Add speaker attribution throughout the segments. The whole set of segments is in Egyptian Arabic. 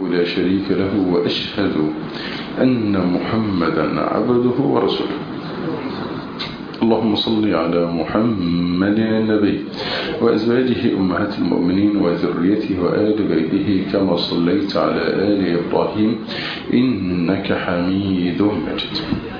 Speaker 1: لا شريك له وأشهد أن محمدا عبده ورسوله اللهم صل على محمد النبي وأزواجه أمهات المؤمنين وذريته وآل بيته كما صليت على آل إبراهيم إنك حميد مجيد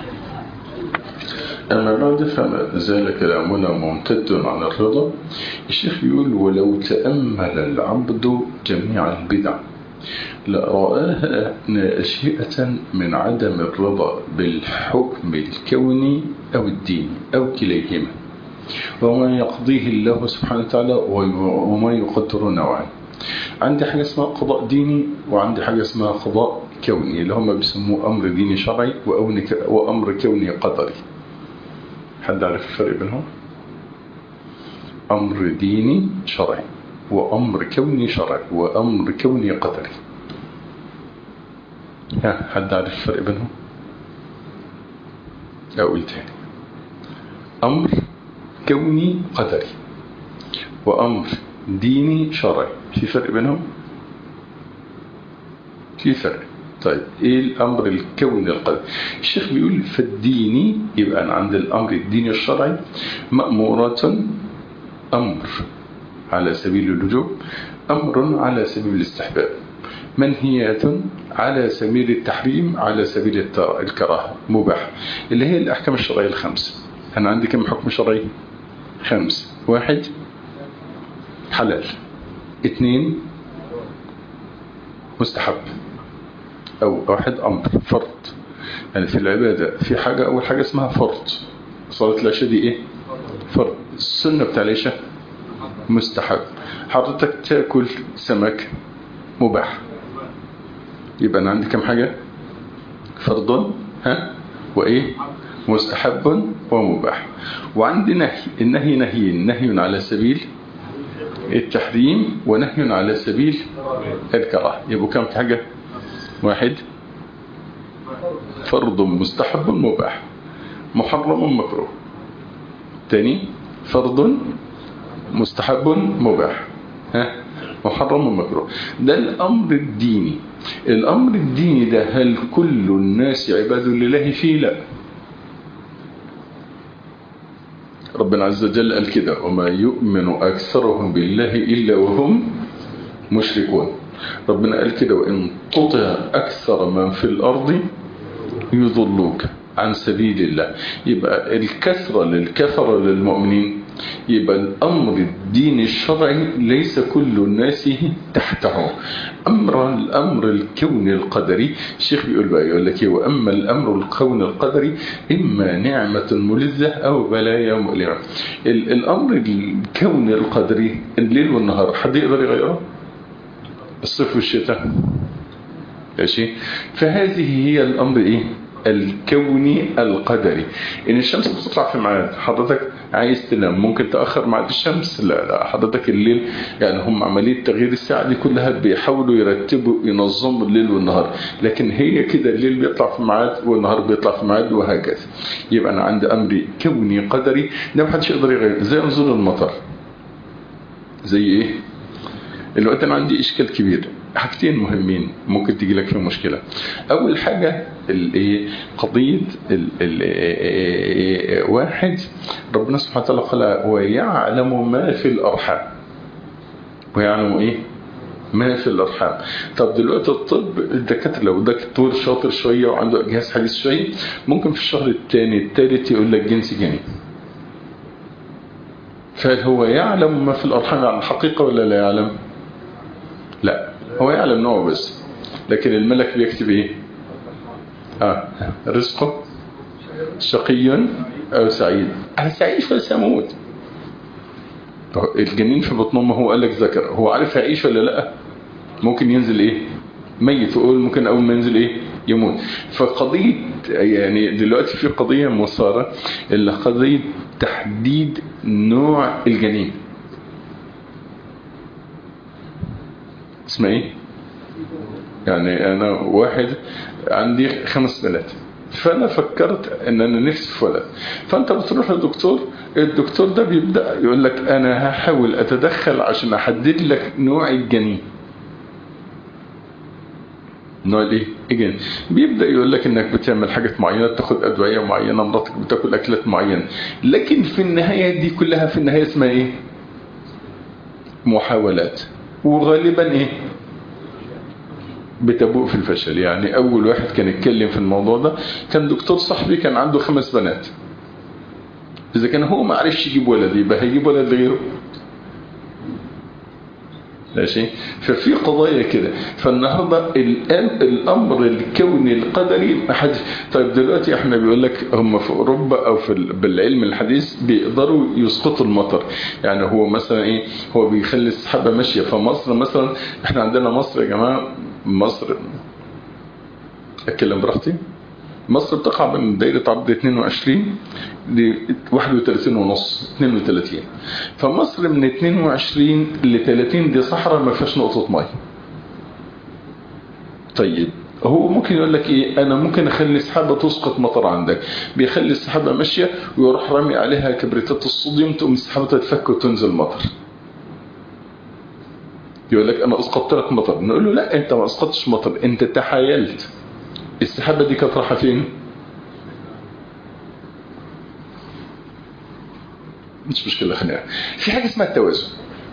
Speaker 1: أما بعد فما زال كلامنا ممتد عن الرضا الشيخ يقول ولو تأمل العبد جميع البدع لرآها ناشئة من عدم الرضا بالحكم الكوني أو الديني أو كليهما وما يقضيه الله سبحانه وتعالى وما يقدر نوعا عندي حاجة اسمها قضاء ديني وعندي حاجة اسمها قضاء كوني اللي هم بيسموه أمر ديني شرعي وأمر كوني قدري حد عارف الفرق بينهم أمر ديني شرعي وأمر كوني شرعي وأمر كوني قدري ها حد عارف الفرق بينهم أقول تاني أمر كوني قدري وأمر ديني شرعي في فرق بينهم في فرق طيب ايه الامر الكوني القدري الشيخ بيقول فالديني يبقى أنا عند الامر الديني الشرعي مأمورة امر على سبيل الوجوب امر على سبيل الاستحباب منهيات على سبيل التحريم على سبيل الكراهه مباح اللي هي الاحكام الشرعيه الخمسه انا عندي كم حكم شرعي خمس واحد حلال اثنين مستحب أو واحد أمر فرض يعني في العبادة في حاجة أول حاجة اسمها فرض صلاة العشاء دي إيه فرض السنة بتاع العشاء مستحب حضرتك تاكل سمك مباح يبقى أنا عندي كم حاجة فرض ها وإيه مستحب ومباح وعندي نهي النهي نهي نهي على سبيل التحريم ونهي على سبيل الكراهه يبقى كم حاجة واحد فرض مستحب مباح محرم مكروه تاني فرض مستحب مباح ها محرم مكروه ده الأمر الديني الأمر الديني ده هل كل الناس عباد لله فيه لا ربنا عز وجل قال كده وما يؤمن أكثرهم بالله إلا وهم مشركون ربنا قال كده وإن تطع أكثر من في الأرض يضلوك عن سبيل الله يبقى الكثرة للكثرة للمؤمنين يبقى الأمر الديني الشرعي ليس كل الناس تحته أمر الأمر الكوني القدري الشيخ بيقول بقى يقول لك وأما الأمر الكوني القدري إما نعمة ملذة أو بلايا مؤلمة الأمر الكوني القدري الليل والنهار حد يقدر يغيره الصيف والشتاء ماشي فهذه هي الأمر إيه الكوني القدري ان الشمس بتطلع في ميعاد حضرتك عايز تنام ممكن تأخر ميعاد الشمس لا لا حضرتك الليل يعني هم عملية تغيير الساعة دي كلها بيحاولوا يرتبوا ينظموا الليل والنهار لكن هي كده الليل بيطلع في ميعاد والنهار بيطلع في ميعاد وهكذا يبقى انا عندي امر كوني قدري ده محدش يقدر يغير زي نزول المطر زي ايه الوقت انا عندي اشكال كبير حاجتين مهمين ممكن تيجي لك في مشكلة أول حاجة الايه قضية ال ال واحد ربنا سبحانه وتعالى قال ويعلم ما في الأرحام ويعلم إيه ما في الأرحام طب دلوقتي الطب الدكاترة لو دكتور شاطر شوية وعنده جهاز حديث شوية ممكن في الشهر الثاني الثالث يقول لك جنس جنين فهل هو يعلم ما في الأرحام عن الحقيقة ولا لا يعلم لا هو يعلم نوعه بس لكن الملك بيكتب ايه اه رزقه شقي او سعيد انا سعيد فسيموت الجنين في بطن امه هو قال لك ذكر هو عارف هيعيش ولا لا ممكن ينزل ايه ميت ويقول ممكن اول ما ينزل ايه يموت فقضية يعني دلوقتي في قضية مثارة اللي قضية تحديد نوع الجنين اسمها ايه يعني انا واحد عندي خمس بنات فانا فكرت ان انا نفسي في ولد فانت بتروح للدكتور الدكتور ده بيبدا يقول لك انا هحاول اتدخل عشان احدد لك نوع الجنين نوع الايه اجانب بيبدا يقول لك انك بتعمل حاجات معينه بتاخد ادويه معينه مراتك بتاكل اكلات معينه لكن في النهايه دي كلها في النهايه اسمها ايه محاولات وغالبا ايه بتبوء في الفشل يعني اول واحد كان يتكلم في الموضوع ده كان دكتور صاحبي كان عنده خمس بنات اذا كان هو ما عرفش يجيب ولد يبقى هيجيب ولد غيره ماشي ففي قضايا كده فالنهارده الامر الكوني القدري ما حدش طيب دلوقتي احنا بيقول لك هم في اوروبا او في بالعلم الحديث بيقدروا يسقطوا المطر يعني هو مثلا ايه هو بيخلي السحابه ماشيه فمصر مثلا احنا عندنا مصر يا جماعه مصر اتكلم براحتي مصر بتقع من دائرة عرض 22 ل 31 ونص 32 فمصر من 22 ل 30 دي صحراء ما فيهاش نقطة مية طيب هو ممكن يقول لك ايه انا ممكن اخلي سحابة تسقط مطر عندك بيخلي السحابة ماشية ويروح رامي عليها كبريتات الصوديوم تقوم السحابة تتفك وتنزل مطر يقول لك انا اسقطت لك مطر نقول له لا انت ما اسقطتش مطر انت تحايلت السحابة دي كانت رايحة فين مش مشكلة خلينا في حاجة اسمها التوازن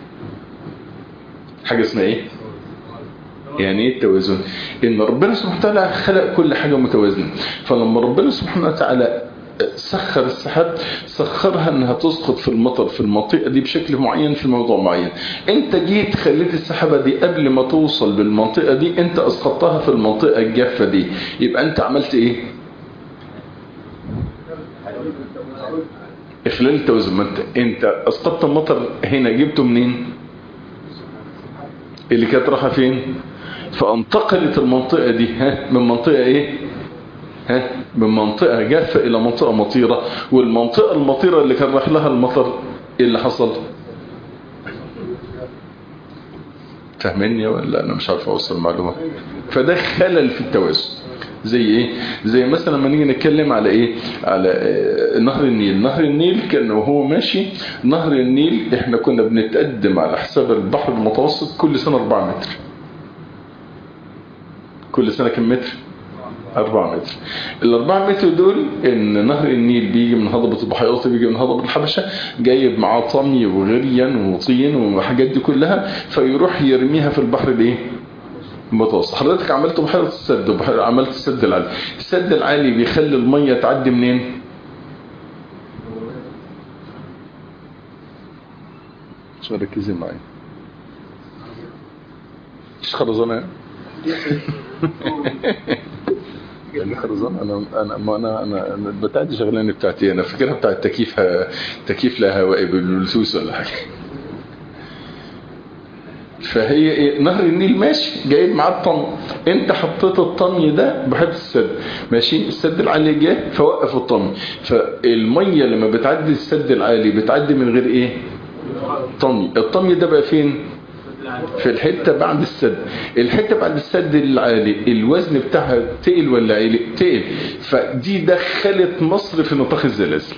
Speaker 1: حاجة اسمها ايه يعني ايه التوازن ان ربنا سبحانه وتعالى خلق كل حاجة متوازنة فلما ربنا سبحانه وتعالى سخر السحاب سخرها انها تسقط في المطر في المنطقة دي بشكل معين في موضوع معين انت جيت خليت السحابة دي قبل ما توصل بالمنطقة دي انت اسقطتها في المنطقة الجافة دي يبقى انت عملت ايه اخلال التوازن ما انت انت اسقطت المطر هنا جبته منين اللي كانت رايحه فين فانتقلت المنطقة دي ها من منطقة ايه ها من منطقة جافة الى منطقة مطيرة والمنطقة المطيرة اللي كان راح لها المطر ايه اللي حصل فاهميني ولا انا مش عارف اوصل المعلومة فده خلل في التوازن زي ايه زي مثلا لما نيجي نتكلم على ايه على آه نهر النيل نهر النيل كان وهو ماشي نهر النيل احنا كنا بنتقدم على حساب البحر المتوسط كل سنة 4 متر كل سنة كم متر 4 متر الأربعة متر دول إن نهر النيل بيجي من هضبة البحيرات بيجي من هضبة الحبشة جايب معاه طمي وغريان وطين والحاجات دي كلها فيروح يرميها في البحر الايه المتوسط حضرتك عملت بحيرة السد وبحيرة عملت السد العالي السد العالي بيخلي المية تعدي منين مش مركزين معايا مش خرزانة يعني خرزان انا انا ما انا انا انا البتاعه دي شغلانه بتاعتي انا فاكرها بتاعت تكييف تكييف لا هوائي بالبلوتوث ولا حاجه فهي ايه نهر النيل ماشي جايب معاه الطمي انت حطيت الطمي ده بحيث السد ماشي السد العالي جه فوقف الطمي فالميه لما بتعدي السد العالي بتعدي من غير ايه طمي الطمي ده بقى فين في الحتة بعد السد الحتة بعد السد العالي الوزن بتاعها تقل ولا عالي تقل فدي دخلت مصر في نطاق الزلازل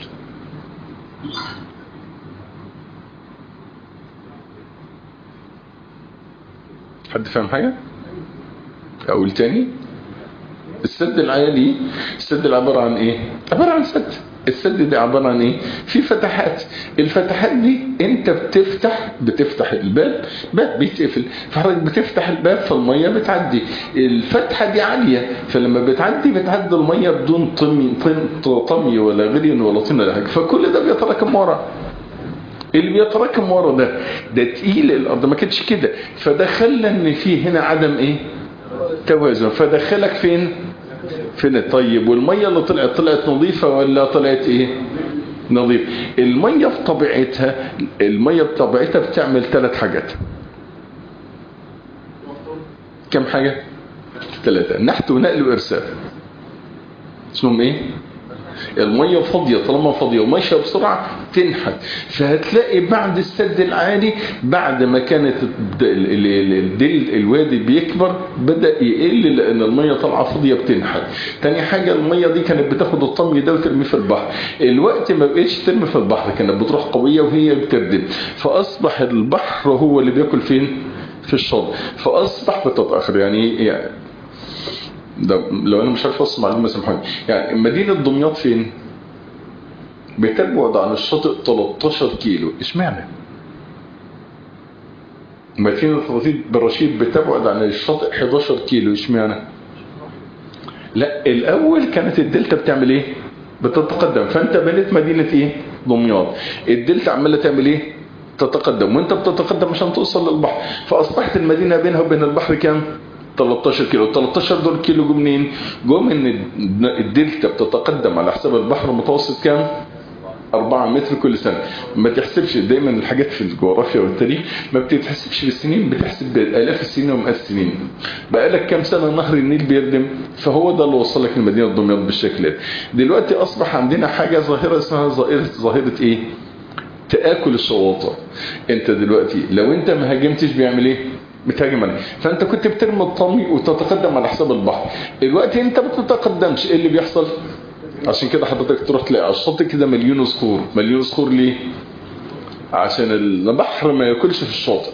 Speaker 1: حد فاهم حاجة اقول تاني السد العالي السد اللي عبارة عن ايه عبارة عن سد السد ده عبارة عن ايه في فتحات الفتحات دي انت بتفتح بتفتح الباب باب بيتقفل فحضرتك بتفتح الباب فالمية بتعدي الفتحة دي عالية فلما بتعدي بتعدي المية بدون طمي طمي ولا غلين ولا طين ولا حاجة فكل ده بيتراكم ورا اللي بيتراكم ورا ده ده تقيل الارض ما كانتش كده فده خلى ان في هنا عدم ايه توازن فدخلك فين فين طيب والمية اللي طلعت طلعت نظيفة ولا طلعت ايه نظيف المية في طبيعتها المية بطبيعتها بتعمل ثلاث حاجات كم حاجة ثلاثة نحت ونقل وارسال اسمهم ايه المية فاضية طالما فاضية وماشية بسرعة تنحت فهتلاقي بعد السد العالي بعد ما كانت الدل الوادي بيكبر بدأ يقل لأن المية طالعة فاضية بتنحت تاني حاجة المية دي كانت بتاخد الطمي ده وترميه في البحر الوقت ما بقتش ترمي في البحر كانت بتروح قوية وهي بتردم فأصبح البحر هو اللي بياكل فين في الشط فأصبح بتتأخر يعني, يعني ده لو انا مش عارف اوصل معلومه سامحوني يعني مدينه دمياط فين بتبعد عن الشاطئ 13 كيلو اشمعنى مدينه رشيد بالرشيد بتبعد عن الشاطئ 11 كيلو اشمعنى لا الاول كانت الدلتا بتعمل ايه بتتقدم فانت بنيت مدينه ايه دمياط الدلتا عماله تعمل ايه تتقدم وانت بتتقدم عشان توصل للبحر فاصبحت المدينه بينها وبين البحر كام 13 كيلو 13 دول كيلو جو منين جو من الدلتا بتتقدم على حساب البحر المتوسط كام 4 متر كل سنة ما تحسبش دايما الحاجات في الجغرافيا والتاريخ ما بتتحسبش بالسنين بتحسب بالاف السنين ومئات السنين بقالك كام سنة نهر النيل بيردم فهو ده اللي وصلك لمدينة دمياط بالشكل ده دلوقتي اصبح عندنا حاجة ظاهرة اسمها ظاهرة ظاهرة ايه تآكل الشواطئ انت دلوقتي لو انت ما هاجمتش بيعمل ايه بتهاجم عليه فانت كنت بترمي الطمي وتتقدم على حساب البحر دلوقتي انت ما بتتقدمش ايه اللي بيحصل عشان كده حضرتك تروح تلاقي على الشط كده مليون صخور مليون صخور ليه عشان البحر ما ياكلش في الشاطئ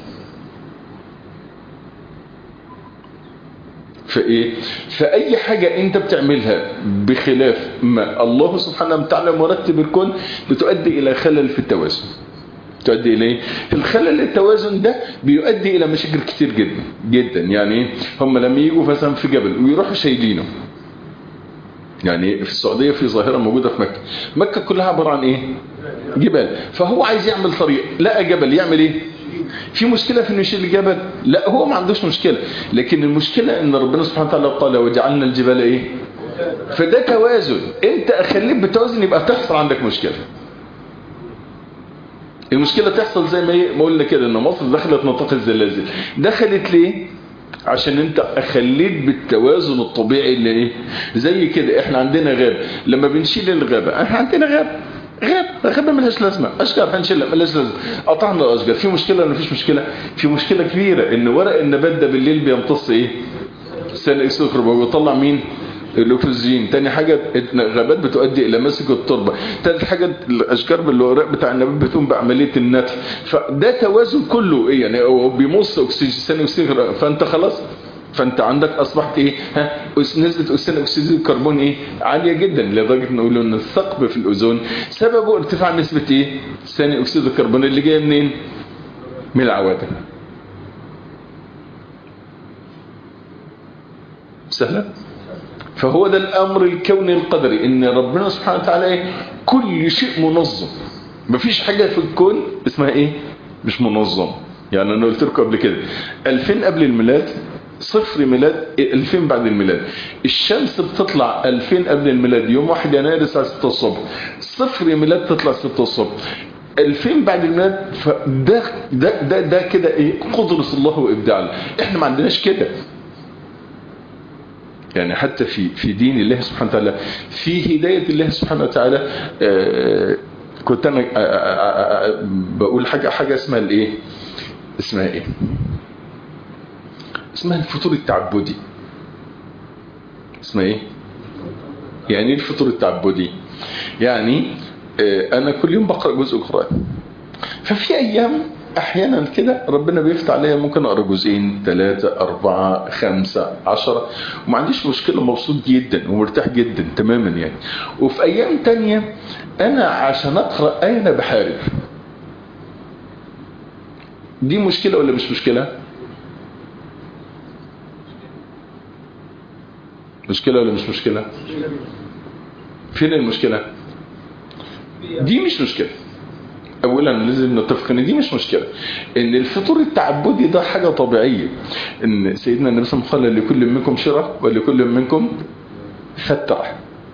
Speaker 1: فايه فاي حاجة انت بتعملها بخلاف ما الله سبحانه وتعالى مرتب الكون بتؤدي الى خلل في التوازن تؤدي الى ايه الخلل التوازن ده بيؤدي الى مشاكل كتير جدا جدا يعني هم لما يجوا مثلا في جبل ويروحوا شايلينه يعني في السعودية في ظاهرة موجودة في مكة مكة كلها عبارة عن ايه جبال فهو عايز يعمل طريق لقى جبل يعمل ايه في مشكلة في انه يشيل الجبل لا هو ما عندوش مشكلة لكن المشكلة ان ربنا سبحانه وتعالى قال وجعلنا الجبال ايه فده توازن انت اخليك بتوازن يبقى تحصل عندك مشكلة المشكلة تحصل زي ما ما قلنا كده ان مصر دخلت نطاق الزلازل دخلت ليه عشان انت اخليت بالتوازن الطبيعي اللي ايه زي كده احنا عندنا غابة لما بنشيل الغابة احنا عندنا غابة غابة غابة ملهاش لازمة اشجار هنشيلها ملهاش لازمة قطعنا الاشجار في مشكلة ولا مفيش مشكلة في مشكلة كبيرة ان ورق النبات ده بالليل بيمتص ايه ثاني اكسيد الكربون ويطلع مين الاكسجين تاني حاجة غابات بتؤدي الى مسك التربة تالت حاجة الاشجار بالورق بتاع النبات بتقوم بعملية النتف فده توازن كله ايه يعني هو بيمص اكسجين ثاني اكسيد فانت خلاص فانت عندك اصبحت ايه ها نسبة ثاني اكسيد الكربون ايه عالية جدا لدرجة نقول ان الثقب في الاوزون سببه ارتفاع نسبة ايه ثاني اكسيد الكربون اللي جاية منين من العوادم سهلة فهو ده الامر الكوني القدري ان ربنا سبحانه وتعالى كل شيء منظم مفيش حاجة في الكون اسمها ايه مش منظم يعني انا قلت لكم قبل كده 2000 قبل الميلاد صفر ميلاد 2000 بعد الميلاد الشمس بتطلع 2000 قبل الميلاد يوم 1 يناير الساعه 6 الصبح صفر ميلاد تطلع 6 الصبح 2000 بعد الميلاد فده ده ده ده كده ايه قدرة الله وابداعه احنا ما عندناش كده يعني حتى في في دين الله سبحانه وتعالى في هداية الله سبحانه وتعالى آه كنت انا آه آه بقول حاجة حاجة اسمها الايه اسمها ايه اسمها الفطور التعبدي اسمها ايه يعني ايه الفطور التعبدي يعني انا كل يوم بقرأ جزء قرآن ففي ايام احيانا كده ربنا بيفتح عليا ممكن اقرا جزئين ثلاثة اربعة خمسة عشرة وما عنديش مشكلة مبسوط جدا ومرتاح جدا تماما يعني وفي ايام تانية انا عشان اقرأ ايه انا بحارب دي مشكلة ولا مش مشكلة مشكلة ولا مش مشكلة فين المشكلة دي مش مشكلة اولا لازم نتفق ان دي مش مشكلة ان الفطور التعبدي ده حاجة طبيعية ان سيدنا النبي صلى الله عليه وسلم قال لكل منكم شرة ولكل منكم فترة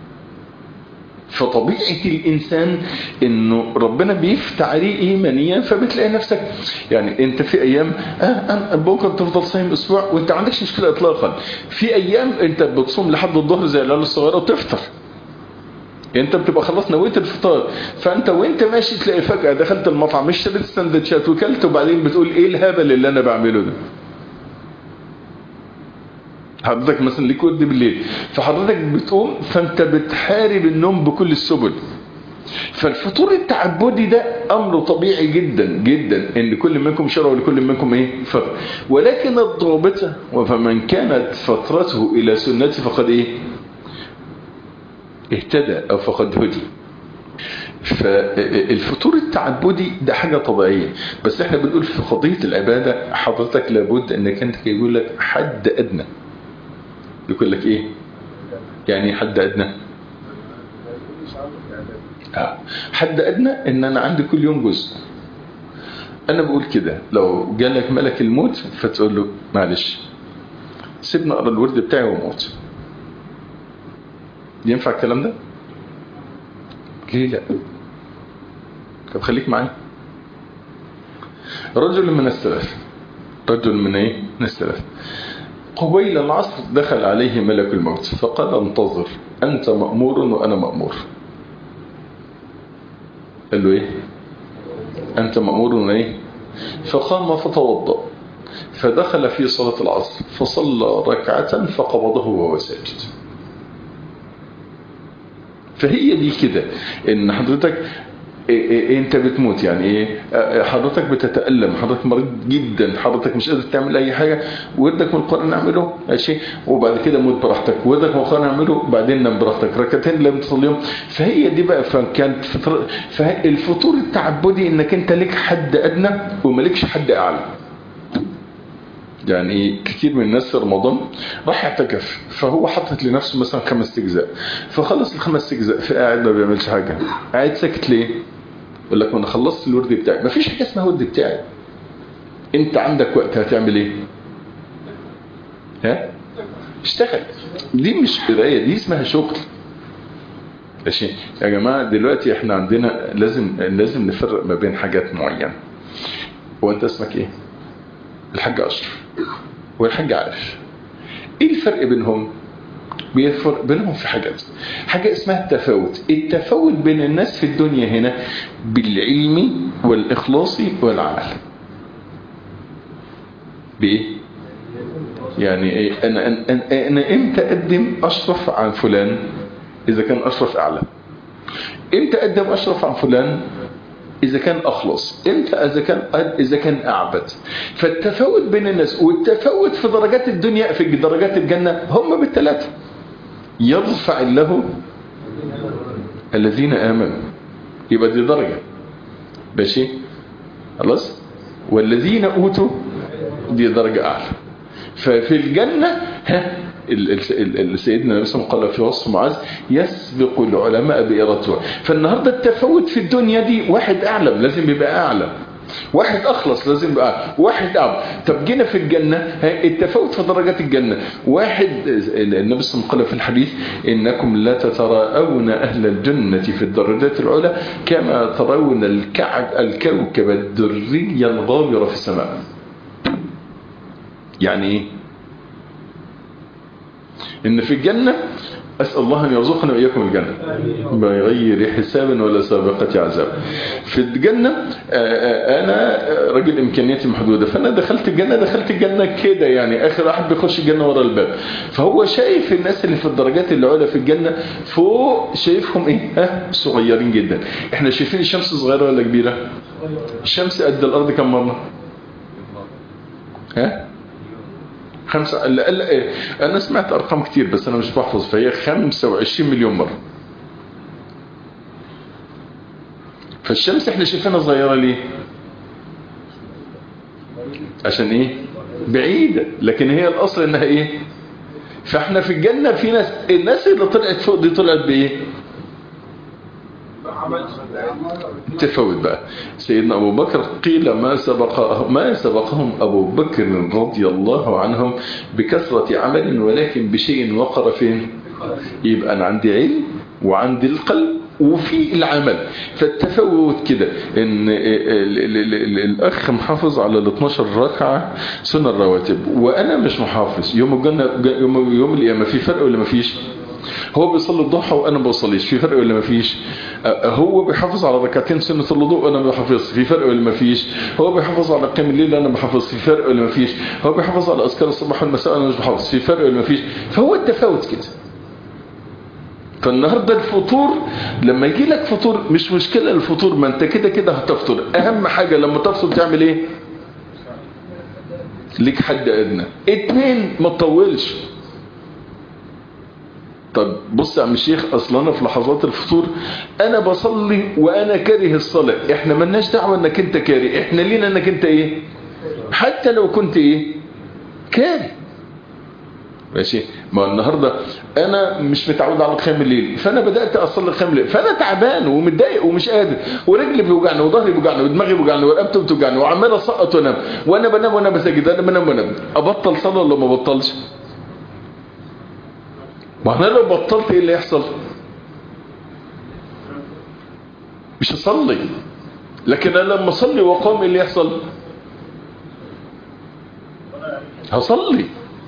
Speaker 1: فطبيعة الإنسان إنه ربنا بيفتح عليه إيمانيا فبتلاقي نفسك يعني أنت في أيام آه بكرة تفضل صايم أسبوع وأنت ما عندكش مشكلة إطلاقا في أيام أنت بتصوم لحد الظهر زي العيال الصغيرة وتفطر انت بتبقى خلاص نويت الفطار فانت وانت ماشي تلاقي فجأة دخلت المطعم اشتريت سندوتشات وكلت وبعدين بتقول ايه الهبل اللي انا بعمله ده حضرتك مثلا ليك ود بالليل فحضرتك بتقوم فانت بتحارب النوم بكل السبل فالفطور التعبدي ده امر طبيعي جدا جدا ان كل منكم شرع ولكل منكم ايه فطر ولكن الضابطه وفمن كانت فترته الى سنتي فقد ايه اهتدى او فقد هدي فالفطور التعبدي ده حاجة طبيعية بس احنا بنقول في قضية العبادة حضرتك لابد انك انت يقول لك حد ادنى يقول لك ايه يعني حد ادنى آه. حد ادنى ان انا عندي كل يوم جزء انا بقول كده لو جالك ملك الموت فتقول له معلش سيبني اقرا الورد بتاعي واموت ينفع الكلام ده ليه لا طب خليك معايا رجل من السلف رجل من ايه من السلف قبيل العصر دخل عليه ملك الموت فقال انتظر انت مأمور وانا مأمور قال له ايه انت مأمور وايه فقام فتوضأ فدخل في صلاة العصر فصلى ركعة فقبضه وهو ساجد فهي دي كده ان حضرتك إيه إيه انت بتموت يعني ايه حضرتك بتتألم حضرتك مريض جدا حضرتك مش قادر تعمل اي حاجة وردك من القرآن اعمله ماشي وبعد كده موت براحتك وردك من القرآن اعمله بعدين نام براحتك ركعتين لم تصليهم فهي دي بقى فكانت فطر فالفطور التعبدي انك انت لك حد ادنى وملكش حد اعلى يعني كتير من الناس في رمضان راح يعتكف فهو حطت لنفسه مثلا خمس اجزاء فخلص الخمس اجزاء فقاعد ما بيعملش حاجه قاعد ساكت ليه يقول لك ما انا خلصت الورد بتاعي ما فيش حاجه اسمها ورد بتاعي انت عندك وقت هتعمل ايه ها اشتغل دي مش قرايه دي اسمها شغل ماشي يا جماعه دلوقتي احنا عندنا لازم لازم نفرق ما بين حاجات معينه هو انت اسمك ايه الحاج اشرف والحاج عارف ايه الفرق بينهم بيفرق بينهم في حاجات حاجة اسمها التفاوت التفاوت بين الناس في الدنيا هنا بالعلم والإخلاص والعمل بإيه يعني إيه أنا, أنا, أنا إمتى أقدم أشرف عن فلان إذا كان أشرف أعلى إمتى أقدم أشرف عن فلان إذا كان أخلص إمتى إذا كان إذا كان أعبد فالتفاوت بين الناس والتفاوت في درجات الدنيا في درجات الجنة هم بالثلاثة يرفع الله الذين آمنوا يبقى دي درجة ماشي خلاص والذين أوتوا دي درجة أعلى ففي الجنة ها سيدنا النبي صلى الله عليه وسلم قال في وصف معاذ يسبق العلماء بإرادته فالنهاردة التفاوت في الدنيا دي واحد أعلم لازم يبقى أعلم واحد أخلص لازم يبقى واحد أعلم طب جينا في الجنة التفاوت في درجات الجنة واحد النبي صلى الله عليه وسلم قال في الحديث إنكم لا تتراءون أهل الجنة في الدرجات العلى كما ترون الكعب الكوكب الدري الغابر في السماء يعني ايه ان في الجنة أسأل الله أن يرزقنا وإياكم الجنة بغير حساب ولا سابقة عذاب في الجنة أنا راجل إمكانياتي محدودة فأنا دخلت الجنة دخلت الجنة كده يعني آخر واحد بيخش الجنة ورا الباب فهو شايف الناس اللي في الدرجات العلى في الجنة فوق شايفهم إيه ها صغيرين جدا إحنا شايفين الشمس صغيرة ولا كبيرة الشمس قد الأرض كم مرة ها خمسة لا لا إيه؟ أنا سمعت أرقام كتير بس أنا مش بحفظ فهي 25 مليون مرة فالشمس احنا شايفينها صغيرة ليه عشان ايه بعيدة لكن هي الأصل انها ايه فاحنا في الجنة في ناس الناس اللي طلعت فوق دي طلعت بايه تفوت بقى سيدنا أبو بكر قيل ما سبق ما سبقهم أبو بكر رضي الله عنهم بكثرة عمل ولكن بشيء وقر فين يبقى أنا عندي علم وعندي القلب وفي العمل فالتفوت كده ان الاخ محافظ على ال 12 ركعه سنن الرواتب وانا مش محافظ يوم الجنه يوم يوم القيامه في فرق ولا ما فيش هو بيصلي الضحى وانا ما بصليش في فرق ولا ما فيش هو بيحافظ على ركعتين سنه الوضوء وانا ما بحافظش في فرق ولا ما فيش هو بيحافظ على قيام الليل انا ما بحافظش في فرق ولا ما فيش هو بيحافظ على اذكار الصباح والمساء انا مش بحافظ في فرق ولا ما فيش فهو التفاوت كده فالنهاردة الفطور لما يجي لك فطور مش مشكلة الفطور ما انت كده كده هتفطر اهم حاجة لما تفطر تعمل ايه ليك حد ادنى اتنين ما تطولش طب بص يا عم الشيخ اصل انا في لحظات الفطور انا بصلي وانا كاره الصلاة احنا ملناش دعوة انك انت كاره احنا لينا انك انت ايه حتى لو كنت ايه كاره ماشي ما النهاردة انا مش متعود على قيام الليل فانا بدأت اصلي قيام الليل فانا تعبان ومتضايق ومش قادر ورجلي بيوجعني وظهري بيوجعني ودماغي بيوجعني ورقبتي بتوجعني وعمال اسقط وانام وانا بنام وانا بسجد انا بنام وانا ابطل صلاه ولا ما بطلش ما انا لو بطلت ايه اللي يحصل مش هصلي لكن انا لما اصلي واقام ايه اللي يحصل هصلي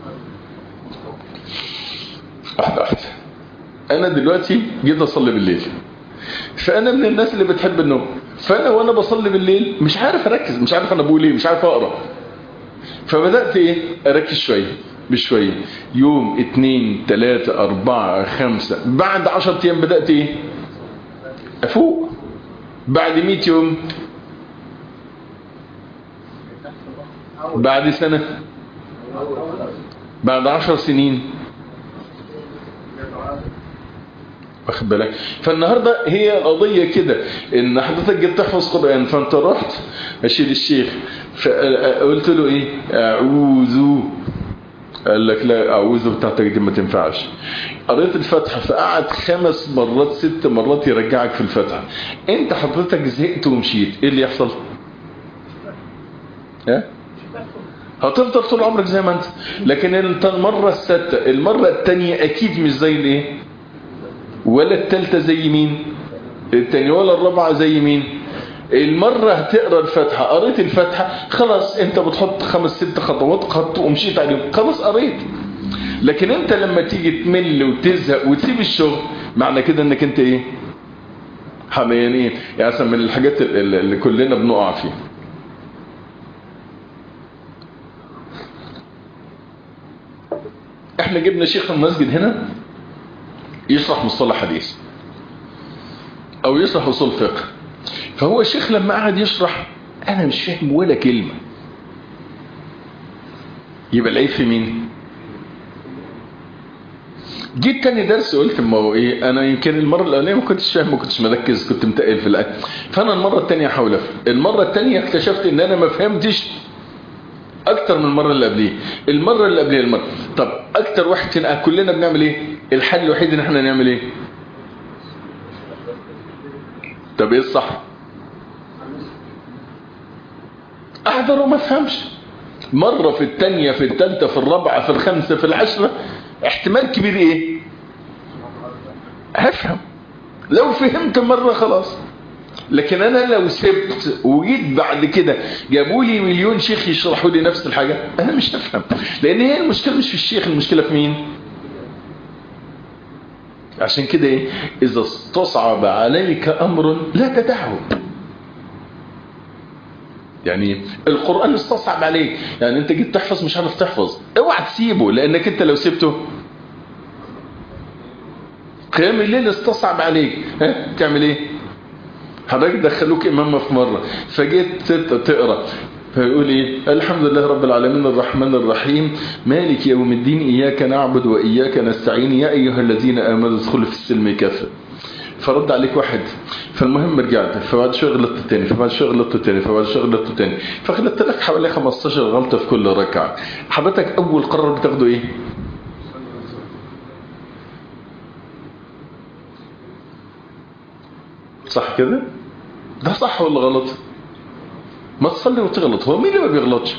Speaker 1: واحدة واحدة انا دلوقتي جيت اصلي بالليل فانا من الناس اللي بتحب النوم فانا وانا بصلي بالليل مش عارف اركز مش عارف انا بقول ايه مش عارف اقرا فبدات ايه اركز شويه بشويه يوم اتنين تلاتة اربعة خمسة بعد عشر ايام بدات ايه افوق بعد مئة يوم بعد سنة بعد عشر سنين واخد بالك فالنهاردة هي القضية كده ان حضرتك جيت تحفظ قرآن فانت رحت اشيل الشيخ فقلت له ايه اعوذ قال لك لا اعوذ بتاعتك دي ما تنفعش قريت الفتحة فقعد خمس مرات ست مرات يرجعك في الفتحة انت حضرتك زهقت ومشيت ايه اللي يحصل ها هتفضل طول عمرك زي ما انت لكن انت المرة الستة المرة التانية اكيد مش زي الايه ولا التالتة زي مين التانية ولا الرابعة زي مين المرة هتقرا الفتحة قريت الفتحة خلاص انت بتحط خمس ست خطوات خط ومشيت عليهم خلاص قريت لكن انت لما تيجي تمل وتزهق وتسيب الشغل معنى كده انك انت ايه حميانين يعني مثلا من الحاجات اللي كلنا بنقع فيها احنا جبنا شيخ المسجد هنا يشرح مصطلح حديث او يشرح اصول فقه فهو الشيخ لما قعد يشرح انا مش فاهم ولا كلمة يبقى العيب في مين جيت تاني درس قلت ما هو ايه انا يمكن المرة الاولانية ما كنتش فاهم ما كنتش مركز كنت متقل في الاكل فانا المرة التانية احاول افهم المرة التانية اكتشفت ان انا ما فهمتش اكتر من المرة اللي قبليه المرة اللي قبليه المرة طب اكتر واحد فينا كلنا بنعمل ايه الحل الوحيد ان احنا نعمل ايه طب ايه الصح احضر وما افهمش مرة في التانية في التالتة في الرابعة في الخامسة في العشرة احتمال كبير ايه هفهم لو فهمت مرة خلاص لكن انا لو سبت وجيت بعد كده جابوا لي مليون شيخ يشرحوا لي نفس الحاجة انا مش هفهم لان هي المشكلة مش في الشيخ المشكلة في مين عشان كده ايه اذا استصعب عليك امر لا تدعه يعني القرآن استصعب عليك يعني انت جيت تحفظ مش عارف تحفظ اوعى تسيبه لانك انت لو سبته قيام الليل استصعب عليك ها تعمل ايه حضرتك دخلوك امام في مرة فجيت تقرأ فيقول ايه الحمد لله رب العالمين الرحمن الرحيم مالك يوم الدين اياك نعبد واياك نستعين يا ايها الذين امنوا ادخلوا في السلم كافه فرد عليك واحد فالمهم رجعت فبعد شويه غلطت تاني فبعد شويه غلطت تاني فبعد شويه غلطت تاني فغلطت لك حوالي 15 غلطه في كل ركعه حضرتك اول قرار بتاخده ايه صح كده ده صح ولا غلط ما تصلي وتغلط هو مين اللي ما بيغلطش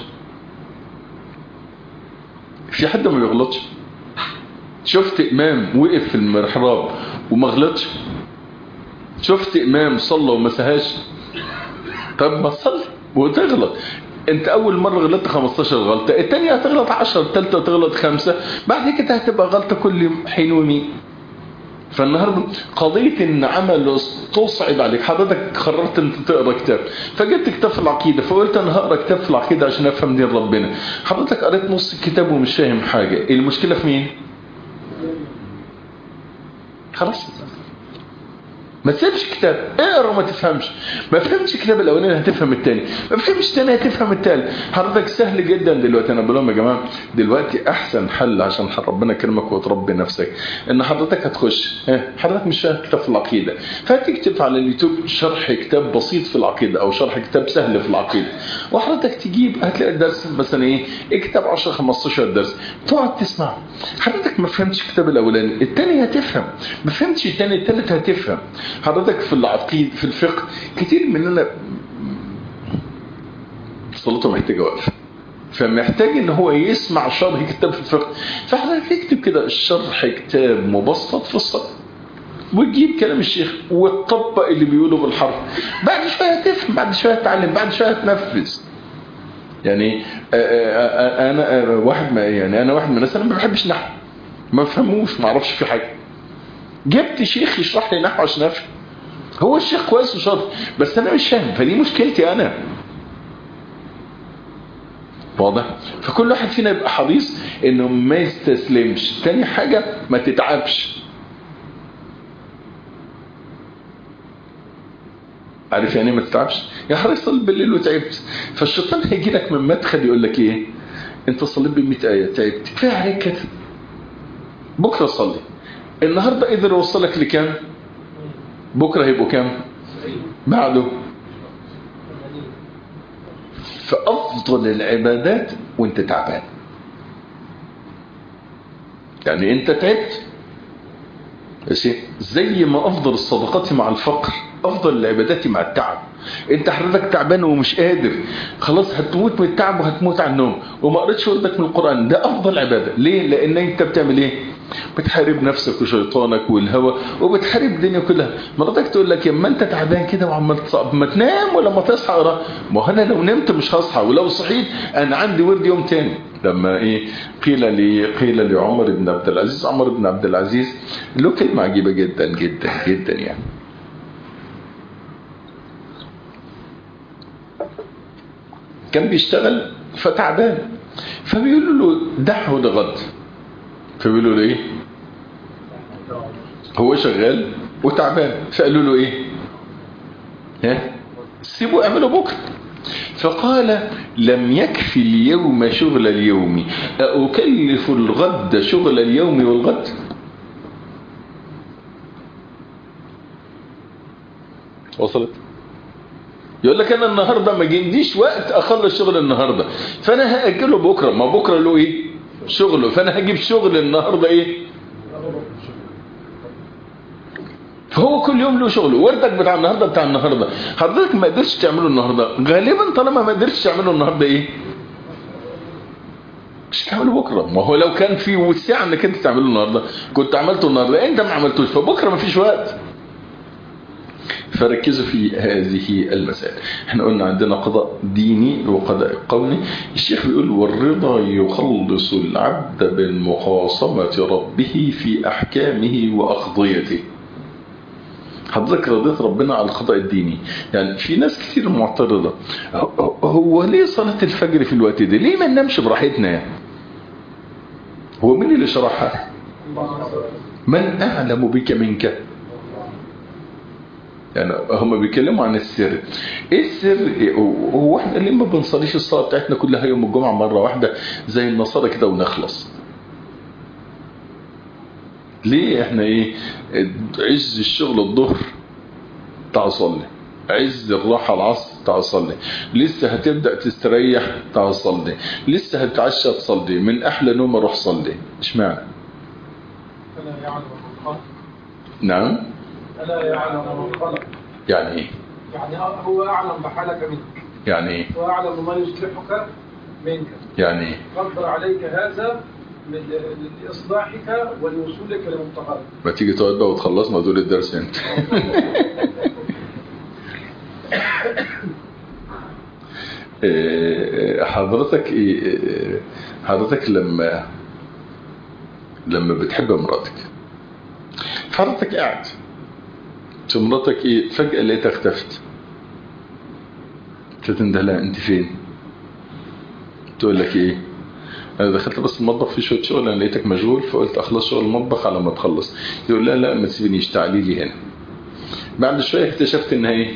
Speaker 1: في حد ما بيغلطش شفت امام وقف في المحراب وما غلطش شفت امام صلى وما سهاش طب ما تصلي وتغلط انت اول مرة غلطت 15 غلطة التانية هتغلط 10 التالتة هتغلط 5 بعد كده هتبقى غلطة كل حين ومين فالنهاردة قضية ان عمل تصعب عليك حضرتك قررت انت تقرأ كتاب فجبت كتاب في العقيدة فقلت انا هقرأ كتاب في العقيدة عشان افهم دين ربنا حضرتك قريت نص الكتاب ومش فاهم حاجة المشكلة في مين خلاص ما تسيبش كتاب اقرا ما تفهمش ما فهمتش الكتاب الاولاني هتفهم الثاني ما فهمتش الثاني هتفهم الثالث حضرتك سهل جدا دلوقتي انا بقول لهم يا جماعه دلوقتي احسن حل عشان ربنا يكرمك وتربي نفسك ان حضرتك هتخش ها حضرتك مش فاهم كتاب في العقيده فتكتب على اليوتيوب شرح كتاب بسيط في العقيده او شرح كتاب سهل في العقيده وحضرتك تجيب هتلاقي الدرس مثلا ايه اكتب 10 15 درس تقعد تسمع حضرتك ما فهمتش الكتاب الاولاني الثاني هتفهم ما فهمتش الثاني الثالث هتفهم حضرتك في العقيد في الفقه كتير مننا صلاته محتاجه وقفه فمحتاج ان هو يسمع شرح كتاب في الفقه فحضرتك اكتب كده الشرح كتاب مبسط في الصلاة وتجيب كلام الشيخ وتطبق اللي بيقوله بالحرف بعد شويه هتفهم بعد شويه هتتعلم بعد شويه هتنفذ يعني انا واحد ما يعني انا واحد من الناس انا ما بحبش نحو ما بفهموش ما اعرفش في حاجه جبت شيخ يشرح لي نحو عشان افهم هو الشيخ كويس وشاطر بس انا مش فاهم فدي مشكلتي انا واضح فكل واحد فينا يبقى حريص انه ما يستسلمش تاني حاجة ما تتعبش عارف يعني ما تتعبش يا حريص صلي بالليل وتعبت فالشيطان هيجي لك من مدخل يقول لك ايه انت صليت ب 100 ايه تعبت كفايه عليك كده بكره صلي النهارده قدر يوصلك لكام بكره هيبقوا كام بعده فافضل العبادات وانت تعبان يعني انت تعبت ماشي زي ما افضل الصدقات مع الفقر افضل العبادات مع التعب انت حضرتك تعبان ومش قادر خلاص هتموت من التعب وهتموت على النوم وما قريتش وردك من القران ده افضل عباده ليه لان انت بتعمل ايه بتحارب نفسك وشيطانك والهوى وبتحارب الدنيا كلها مراتك تقول لك يما انت تعبان كده وعمال تصعب ما تنام ولما تصحى اقرا ما هو انا لو نمت مش هصحى ولو صحيت انا عندي ورد يوم تاني لما ايه قيل لي قيل لعمر بن عبد العزيز عمر بن عبد العزيز له كلمه عجيبه جدا جدا جدا يعني كان بيشتغل فتعبان فبيقولوا له دعه لغد فبيقولوا له ايه هو شغال وتعبان فقالوا له ايه ها سيبوا اعملوا بكره فقال لم يكفي اليوم شغل اليوم أكلف الغد شغل اليوم والغد وصلت يقول لك انا النهاردة ما جنديش وقت اخلص شغل النهاردة فانا هأجله بكرة ما بكرة له ايه شغله فانا هجيب شغل النهاردة ايه فهو كل يوم له شغله وردك بتاع النهاردة بتاع النهاردة حضرتك ما قدرتش تعمله النهاردة غالبا طالما ما قدرتش تعمله النهاردة ايه مش تعمله بكرة ما هو لو كان في وسع انك انت تعمله النهاردة كنت عملته النهاردة انت ما عملتوش فبكرة ما فيش وقت فركزوا في هذه المسائل احنا قلنا عندنا قضاء ديني وقضاء قوني الشيخ بيقول والرضا يخلص العبد بالمخاصمة ربه في أحكامه وأقضيته حضرتك رضيت ربنا على القضاء الديني يعني في ناس كتير معترضة هو ليه صلاة الفجر في الوقت ده ليه ما ننامش براحتنا يعني هو مين اللي شرحها من أعلم بك منك يعني هم بيتكلموا عن السر ايه السر هو احنا ليه ما بنصليش الصلاه بتاعتنا كلها يوم الجمعه مره واحده زي النصارى كده ونخلص ليه احنا ايه عز الشغل الظهر تعال صلي عز الراحة العصر تعال صلي لسه هتبدأ تستريح تعال صلي لسه هتعشى تصلي من أحلى نوم أروح صلي اشمعنى
Speaker 2: ألا يعلم من خلق
Speaker 1: نعم
Speaker 2: ألا يعلم من خلق
Speaker 1: يعني ايه
Speaker 2: يعني هو أعلم بحالك منك
Speaker 1: يعني ايه
Speaker 2: وأعلم ما يصلحك منك
Speaker 1: يعني ايه
Speaker 2: قدر عليك هذا من- لإصلاحك ولوصولك لمنتهاك
Speaker 1: ما تيجي تقعد بقى وتخلصنا دول الدرس انت إيه، حضرتك ايه حضرتك لما لما بتحب مراتك حضرتك قاعد مراتك ايه فجأة لقيتها اختفت تتنده لها انت فين تقول لك ايه انا دخلت بس المطبخ في شويه شغل انا لقيتك مشغول فقلت اخلص شغل المطبخ على ما تخلص يقول لا لا ما تسيبنيش تعالي لي هنا بعد شويه اكتشفت انها ايه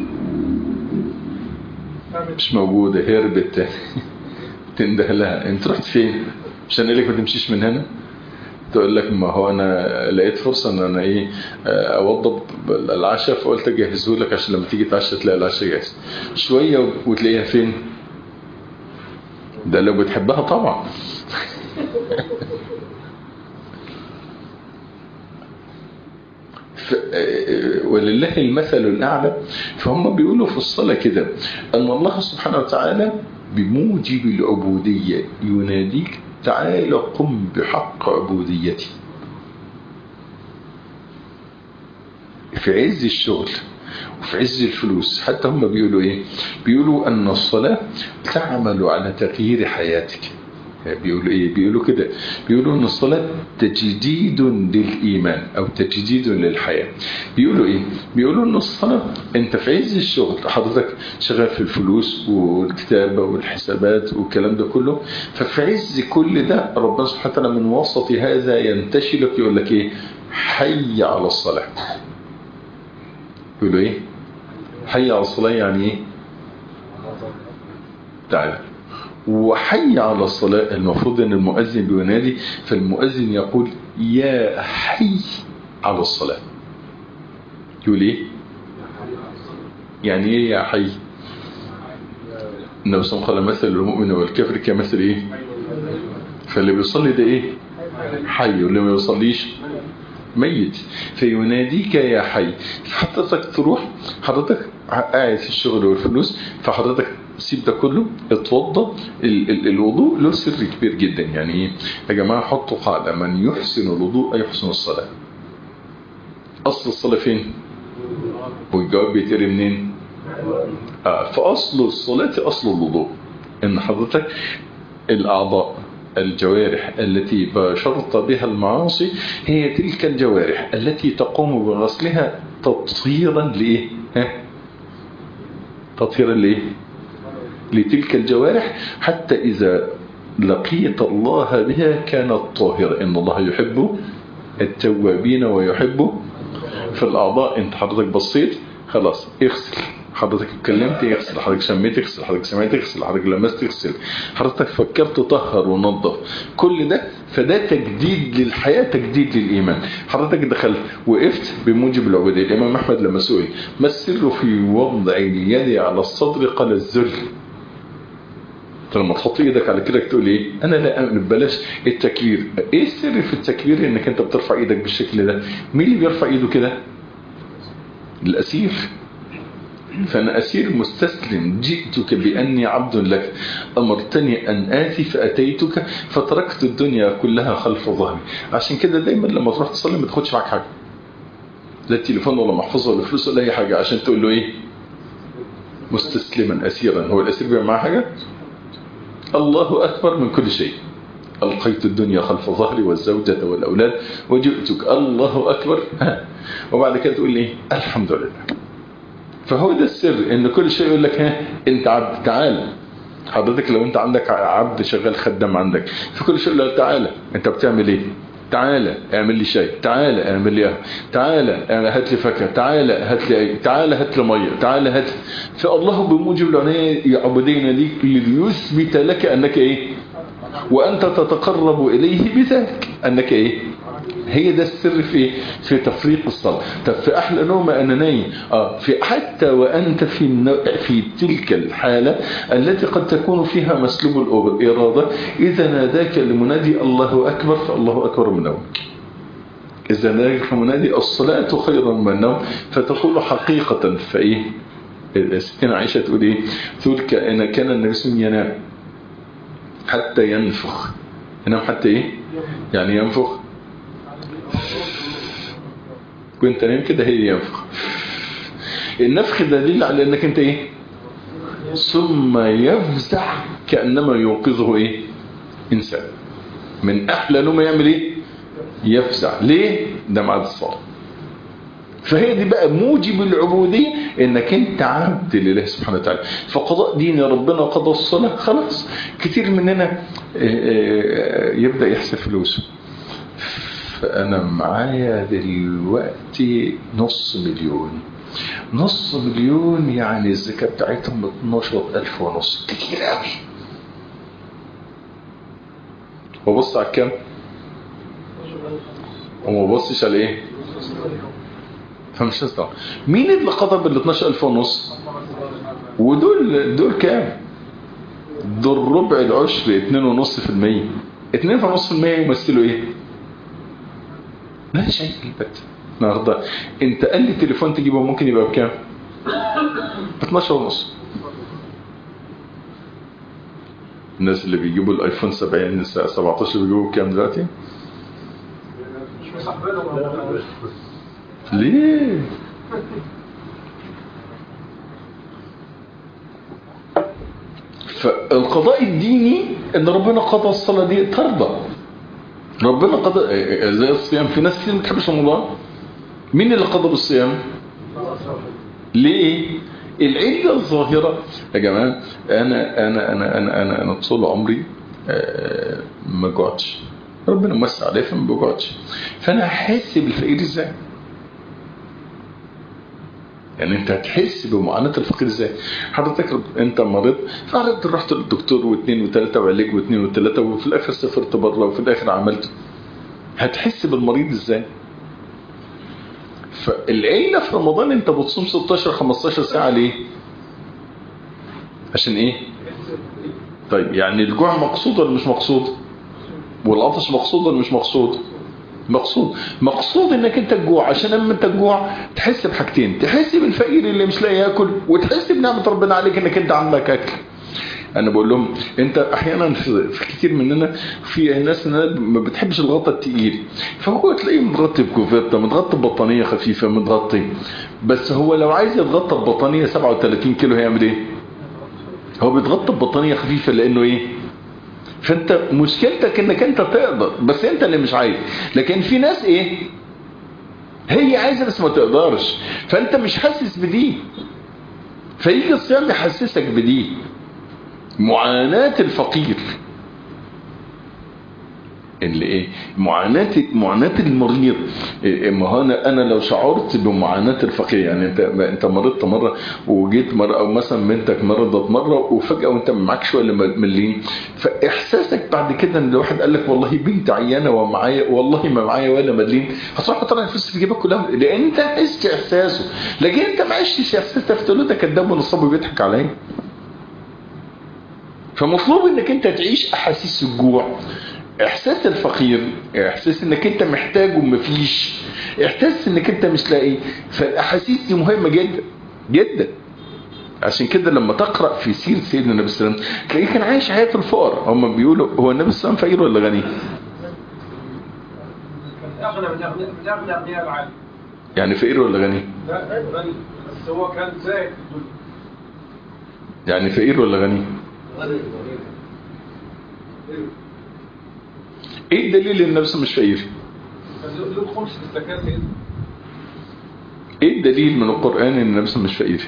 Speaker 1: مش موجوده هربت تاني تنده لها انت رحت فين مش انا لك ما تمشيش من هنا تقول لك ما هو انا لقيت فرصه ان انا ايه اوضب العشاء فقلت اجهزه لك عشان لما تيجي تعشى تلاقي العشاء جاهز شويه وتلاقيها فين ده لو بتحبها طبعا ولله المثل الأعلى فهم بيقولوا في الصلاة كده أن الله سبحانه وتعالى بموجب العبودية يناديك تعال قم بحق عبوديتي في عز الشغل وفي عز الفلوس حتى هم بيقولوا ايه بيقولوا ان الصلاة تعمل على تغيير حياتك بيقولوا ايه بيقولوا كده بيقولوا ان الصلاة تجديد للايمان او تجديد للحياة بيقولوا ايه بيقولوا ان الصلاة انت في عز الشغل حضرتك شغال في الفلوس والكتابة والحسابات والكلام ده كله ففي عز كل ده ربنا سبحانه وتعالى من وسط هذا ينتشلك يقول لك ايه حي على الصلاة يقولوا ايه حي على الصلاة يعني ايه تعالى وحي على الصلاة المفروض ان المؤذن بينادي فالمؤذن يقول يا حي على الصلاة يقول ايه يعني ايه يا حي النبي صلى الله عليه وسلم مثل المؤمن والكافر كمثل ايه فاللي بيصلي ده ايه حي واللي ما بيصليش ميت فيناديك يا حي حضرتك تروح حضرتك قاعد في الشغل والفلوس فحضرتك سيب ده كله اتوضى ال ال الوضوء له سر كبير جدا يعني ايه يا جماعه حطوا قاعده من يحسن الوضوء يحسن الصلاه اصل الصلاه فين والجواب بيتقري منين آه فاصل الصلاه اصل الوضوء ان حضرتك الاعضاء الجوارح التي باشرت بها المعاصي هي تلك الجوارح التي تقوم بغسلها تطهيرا لايه ها تطهيرا لايه لتلك الجوارح حتى إذا لقيت الله بها كانت طاهرة إن الله يحب التوابين ويحب في الأعضاء أنت حضرتك بصيت خلاص اغسل حضرتك اتكلمت اغسل حضرتك شميت اغسل حضرتك سمعت اغسل حضرتك لمست اغسل حضرتك فكرت طهر ونظف كل ده فده تجديد للحياة تجديد للإيمان حضرتك دخلت وقفت بموجب العبودية الإمام أحمد لما سئل ما السر في وضع اليد على الصدر قال الذل لما تحط ايدك على كده تقول ايه انا لا أمن بلاش التكبير ايه السر في التكبير انك انت بترفع ايدك بالشكل ده مين اللي بيرفع ايده كده الاسير فانا اسير مستسلم جئتك باني عبد لك امرتني ان اتي فاتيتك فتركت الدنيا كلها خلف ظهري عشان كده دايما لما تروح تصلي ما تاخدش معاك حاجه لا تليفون ولا محفظه ولا فلوس ولا اي حاجه عشان تقول له ايه مستسلما اسيرا هو الاسير بيعمل معاه حاجه الله أكبر من كل شيء ألقيت الدنيا خلف ظهري والزوجة والأولاد وجئتك الله أكبر ها وبعد كده تقول لي الحمد لله فهو ده السر ان كل شيء يقول لك ها انت عبد تعال حضرتك لو انت عندك عبد شغال خدام عندك فكل شيء يقول له تعالى انت بتعمل ايه تعالى اعمل لي شاي تعالى اعمل لي قهوه تعالى هات لي فاكهه تعالى هات لي اي تعالى هات لي ميه تعالى هات فالله بموجب العبوديه ليك ليثبت لك انك ايه وانت تتقرب اليه بذلك انك ايه هي ده السر في في تفريق الصلاة طب في أحلى نوم أنا نايم آه في حتى وأنت في النو... في تلك الحالة التي قد تكون فيها مسلوب الإرادة إذا ناداك المنادي الله أكبر فالله أكبر من نومك إذا ناداك المنادي الصلاة خير من النوم فتقول حقيقة فإيه ستنا عائشة تقول إيه تقول كأن كان النبي صلى الله عليه وسلم ينام حتى ينفخ ينام حتى إيه يعني ينفخ وانت نايم كده هي ينفخ النفخ دليل على انك انت ايه ثم يفزع كأنما ينقذه ايه انسان من احلى نوم يعمل ايه يفزع ليه ده ميعاد الصلاة فهي دي بقى موجب العبودية انك انت عبد لله سبحانه وتعالى فقضاء دين ربنا قضى الصلاة خلاص كتير مننا آه، آه، يبدأ يحسب فلوسه فأنا معايا دلوقتي نص مليون نص مليون يعني الزكاة بتاعتهم 12 ألف ونص كتير قوي هو بص على الكام هو ما بصش على ايه فمش هستوعب مين اللي قضى بال 12000 ونص ودول دول كام دول ربع العشر 2.5% 2.5% يمثلوا ايه لا شيء البت النهارده انت قال لي تليفون تجيبه ممكن يبقى بكام ب 12 ونص الناس اللي بيجيبوا الايفون 70 17 بيجيبوا بكام دلوقتي
Speaker 2: مش مستقبلهم
Speaker 1: ليه فالقضاء الديني ان ربنا قضى الصلاة دي ترضى ربنا قضى زي الصيام في ناس كتير ما بتحبش رمضان مين اللي قضى بالصيام ليه العلة الظاهرة يا جماعة أنا أنا أنا أنا أنا, أنا طول عمري آه، ما جوعتش ربنا موسع عليا فما بجوعتش فأنا هحس بالفقير إزاي؟ يعني انت هتحس بمعاناة الفقير ازاي حضرتك انت مريض فعرفت رحت للدكتور واثنين وثلاثة وعلاج واثنين وثلاثة وفي الاخر سافرت بره وفي الاخر عملت هتحس بالمريض ازاي فالعيلة في رمضان انت بتصوم 16 15 ساعة ليه عشان ايه طيب يعني الجوع مقصود ولا مش مقصود والعطش مقصود ولا مش مقصود مقصود مقصود انك انت تجوع عشان لما انت تجوع تحس بحاجتين تحس بالفقير اللي مش لاقي ياكل وتحس بنعمه ربنا عليك انك انت عندك اكل انا بقول لهم انت احيانا في في كتير مننا في ناس ما بتحبش الغطا التقيل فهو تلاقيه متغطي بكوفيرتا متغطي ببطانيه خفيفه متغطي بس هو لو عايز يتغطى ببطانيه 37 كيلو هيعمل ايه هو بيتغطى ببطانيه خفيفه لانه ايه فانت مشكلتك انك انت تقدر بس انت اللي مش عايز لكن في ناس ايه هي عايزه بس ما تقدرش فانت مش حاسس بدي فيجي الصيام يحسسك بدي معاناة الفقير اللي ايه معاناة معاناة المريض إيه ما هو انا انا لو شعرت بمعاناة الفقير يعني انت انت مرضت مرة وجيت مرة او مثلا بنتك مرضت مرة وفجأة وانت ما معكش ولا مليم فاحساسك بعد كده ان الواحد قال لك والله بنت عيانة ومعايا والله ما معايا ولا مليم هتروح تطلع الفلوس في جيبك كلها لان انت عشت احساسه لكن انت ما عشتش احساسه فتقول له ده كداب ونصاب وبيضحك عليا فمطلوب انك انت تعيش احاسيس الجوع احساس الفقير احساس انك انت محتاج ومفيش احساس انك انت مش لاقي فالاحاسيس دي مهمه جدا جدا عشان كده لما تقرا في سيره سيدنا النبي صلى الله عليه وسلم تلاقيه كان عايش حياه الفقراء هم بيقولوا هو النبي صلى الله عليه وسلم فقير ولا غني؟
Speaker 2: كان اغنى من اغنى من اغنى اغنياء العالم
Speaker 1: يعني فقير ولا غني؟
Speaker 2: لا غني بس هو كان زاهد في الدنيا
Speaker 1: يعني فقير ولا غني؟ ايه الدليل ان النبي مش فقير؟
Speaker 2: كان له له خمس في الزكاه سيدنا
Speaker 1: ايه الدليل من القرآن ان النبي مش فقير؟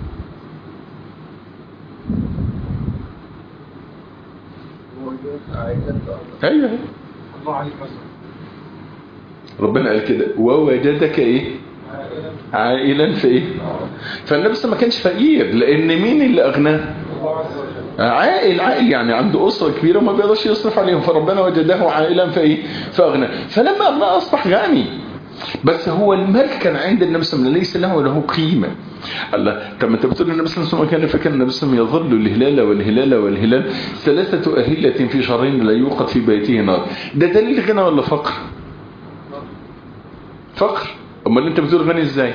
Speaker 1: ايوه أيوة.
Speaker 2: الله عليك مثلا
Speaker 1: ربنا قال كده ووجدك ايه؟ عائلا في ايه؟ فالنبي صلى الله عليه وسلم ما كانش فقير لان مين اللي اغناه؟
Speaker 2: الله عز وجل
Speaker 1: عائل عائل يعني عنده أسرة كبيرة وما بيقدرش يصرف عليهم فربنا وجده عائلا فإيه فأغنى فلما أغنى أصبح غني بس هو المال كان عند النبي صلى الله عليه وسلم ليس له له قيمة الله طب ما انت بتقول النبي صلى الله عليه وسلم كان فكان النبي صلى الله عليه وسلم يظل الهلال والهلال والهلال ثلاثة أهلة في شهرين لا يوقد في بيته نار ده دليل غنى ولا فقر فقر امال انت بتقول غني ازاي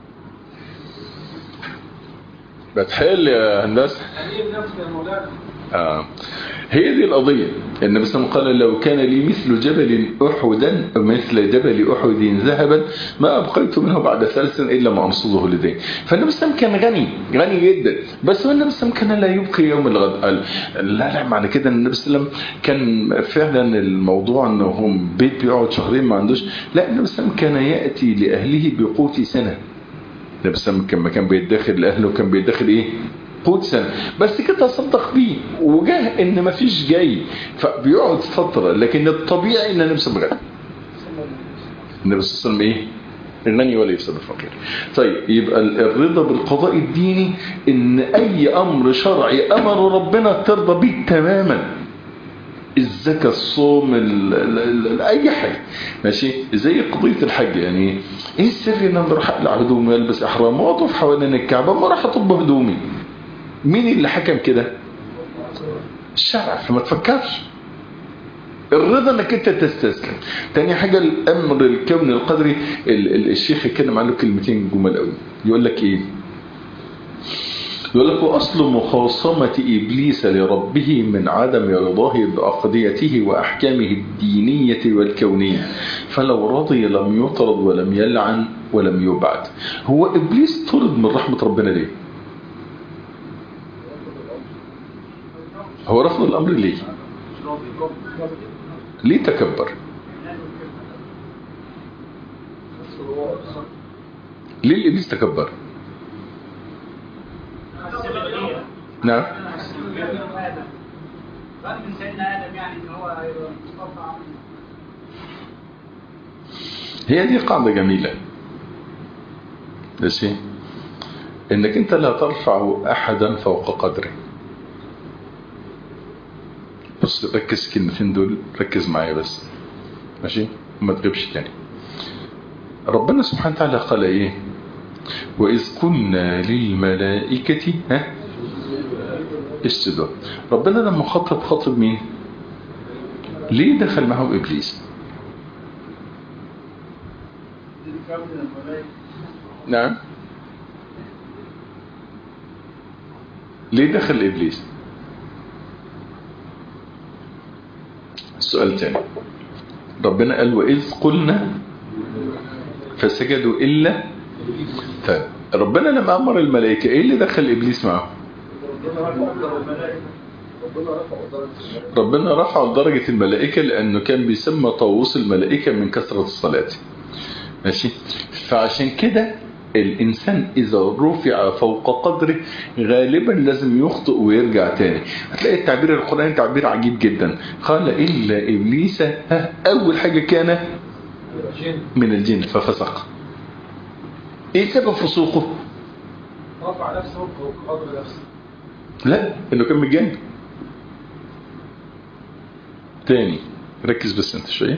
Speaker 1: بتحل يا هندسه
Speaker 2: يعني ايه النفس يا مولانا
Speaker 1: آه. هي دي القضية النبي صلى الله عليه وسلم قال لو كان لي مثل جبل أحدا مثل جبل أحد ذهبا ما أبقيت منه بعد ثلاث إلا ما أنصده لديه فالنبي صلى الله عليه وسلم كان غني غني جدا بس هو النبي صلى الله عليه وسلم كان لا يبقي يوم الغد قال لا لا معنى كده ان النبي صلى الله عليه وسلم كان فعلا الموضوع انه هم بيت بيقعد شهرين ما عندوش لا النبي صلى الله عليه وسلم كان يأتي لأهله بقوت سنة النبي صلى الله عليه وسلم كان بيدخل لأهله كان بيدخل إيه قوت سنة بس كده صدق بيه وجاه ان ما فيش جاي فبيقعد فترة لكن الطبيعي ان النبي صلى الله عليه وسلم النبي صلى الله عليه وسلم ايه الغني ولا يفسد الفقير طيب يبقى الرضا بالقضاء الديني ان اي امر شرعي امر ربنا ترضى به تماما الزكاة الصوم ال ال ال اي حاجة ماشي زي قضية الحج يعني ايه السر ان انا اروح اقلع هدومي والبس احرام واطوف حوالين الكعبة ما راح اطب هدومي مين اللي حكم كده الشرع فما تفكرش الرضا انك انت تستسلم تاني حاجة الامر الكون القدري الشيخ يتكلم عنه كلمتين جمل قوي يقول لك ايه يقول لك واصل مخاصمة ابليس لربه من عدم رضاه باقضيته واحكامه الدينية والكونية فلو رضي لم يطرد ولم يلعن ولم يبعد هو ابليس طرد من رحمة ربنا ليه هو رفض الامر ليه ليه تكبر ليه الابليس تكبر نعم هي دي قاعدة جميلة ماشي انك انت لا ترفع احدا فوق قدره بص ركز كلمتين دول ركز معايا بس ماشي وما تغيبش تاني ربنا سبحانه وتعالى قال ايه واذ كنا للملائكة ها اسجدوا ربنا لما خطب خطب مين ليه دخل معه ابليس نعم ليه دخل ابليس السؤال الثاني ربنا قال وإذ قلنا فسجدوا إلا طيب ربنا لما أمر الملائكة إيه اللي دخل إبليس معه ربنا رفع درجة الملائكة لأنه كان بيسمى طاووس الملائكة من كثرة الصلاة ماشي فعشان كده الإنسان إذا رفع فوق قدره غالبا لازم يخطئ ويرجع تاني هتلاقي التعبير القرآني تعبير عجيب جدا قال إلا إبليس ها أول حاجة كان من الجن ففسق إيه سبب فسوقه
Speaker 2: رفع نفسه فوق قدر نفسه
Speaker 1: لا إنه كان من الجن تاني ركز بس انت شوية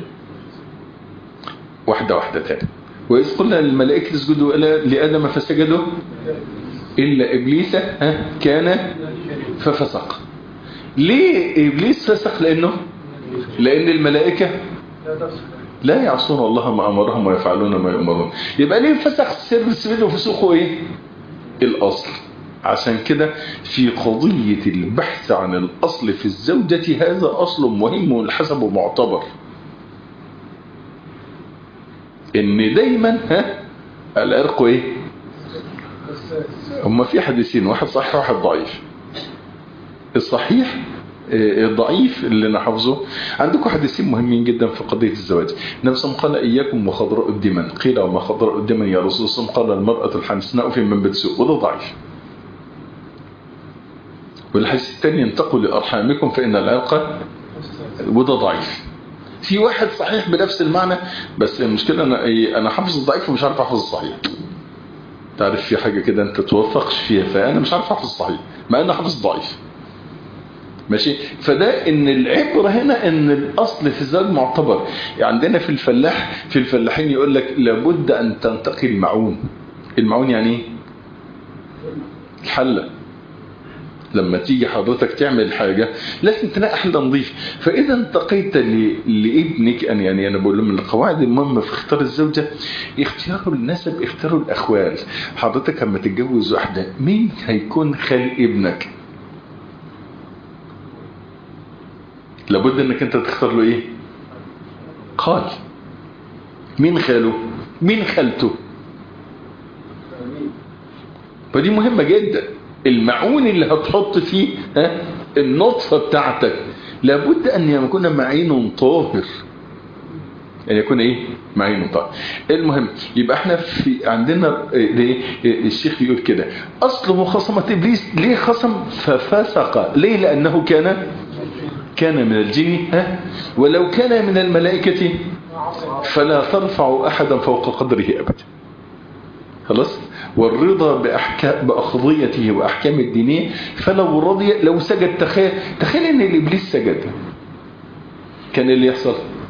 Speaker 1: واحدة واحدة تاني وإذ قلنا للملائكة اسجدوا لآدم فسجدوا إلا إبليس ها كان ففسق ليه إبليس فسق لأنه لأن الملائكة
Speaker 2: لا تفسد
Speaker 1: لا يعصون الله ما أمرهم ويفعلون ما يؤمرون يبقى ليه فسق سر سبيل وفسوقه إيه الأصل عشان كده في قضية البحث عن الأصل في الزوجة هذا أصل مهم والحسب معتبر ان دايما ها العرق ايه
Speaker 2: بس
Speaker 1: هما في حديثين واحد صحيح وواحد ضعيف الصحيح آه، الضعيف اللي انا حافظه عندكم حديثين مهمين جدا في قضيه الزواج النبي صلى الله عليه وسلم قال اياكم وخضراء الدمن قيل وما خضراء الدمن يا رسول الله قال المراه الحمسناء في منبت سوء وده ضعيف والحديث الثاني انتقوا لارحامكم فان العرق وده ضعيف في واحد صحيح بنفس المعنى بس المشكله انا إيه، انا حافظ الضعيف ومش عارف احفظ الصحيح تعرف في حاجه كده انت توفقش فيها فانا مش عارف احفظ الصحيح مع ان حافظ ضعيف ماشي فده ان العبره هنا ان الاصل في الزواج معتبر يعني عندنا في الفلاح في الفلاحين يقول لك لابد ان تنتقي المعون المعون يعني ايه الحله لما تيجي حضرتك تعمل حاجة لازم تلاقي حل نظيف فإذا انتقيت ل- لابنك أن يعني أنا بقول لهم من القواعد المهمة في اختيار الزوجة اختيار النسب اختيار الأخوال حضرتك لما تتجوز واحدة مين هيكون خال ابنك لابد انك انت تختار له ايه قال مين خاله مين خالته فدي مهمة جدا المعون اللي هتحط فيه ها النطفة بتاعتك لابد ان يكون معين طاهر ان يكون ايه معين طاهر المهم يبقى احنا في عندنا ليه الشيخ بيقول كده اصل مخاصمة ابليس ليه خصم ففسق ليه لانه كان كان من الجن ها ولو كان من الملائكة فلا ترفع احدا فوق قدره ابدا خلاص والرضا بأحكام بأخضيته وأحكام الدينية فلو رضي لو سجد تخيل تخيل ان الإبليس سجد كان اللي يحصل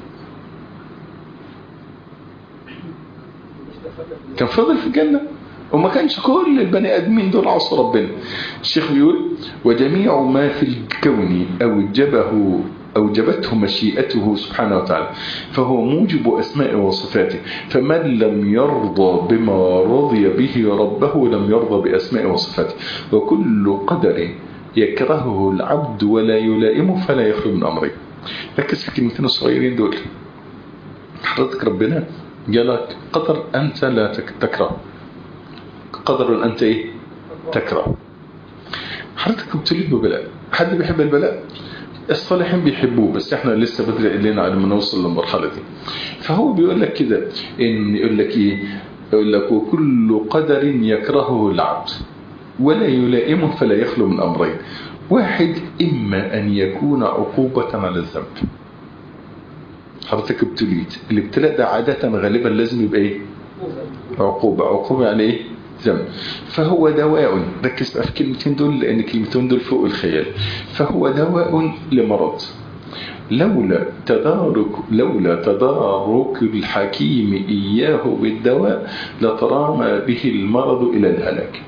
Speaker 1: كان فضل في الجنة وما كانش كل البني آدمين دول عصوا ربنا الشيخ بيقول وجميع ما في الكون أوجبه أوجبته مشيئته سبحانه وتعالى فهو موجب أسماء وصفاته فمن لم يرضى بما رضي به ربه لم يرضى بأسماء وصفاته وكل قدر يكرهه العبد ولا يلائمه فلا يخلو من أمره ركز في الكلمتين الصغيرين دول حضرتك ربنا جالك قدر أنت لا تكره قدر أنت إيه تكره حضرتك ابتليت ببلاء حد بيحب البلاء الصالحين بيحبوه بس احنا لسه بدري لنا على ما نوصل للمرحله دي فهو بيقول لك كده ان يقول لك ايه يقول لك وكل قدر يكرهه العبد ولا يلائمه فلا يخلو من امرين واحد اما ان يكون عقوبه على الذنب حضرتك ابتليت الابتلاء ده عاده غالبا لازم يبقى ايه عقوبه عقوبه يعني ايه ذنب فهو دواء ركز بقى في الكلمتين دول لان الكلمتين دول فوق الخيال فهو دواء لمرض لولا تدارك لولا تدارك الحكيم إياه بالدواء لترامى به المرض إلى الهلاك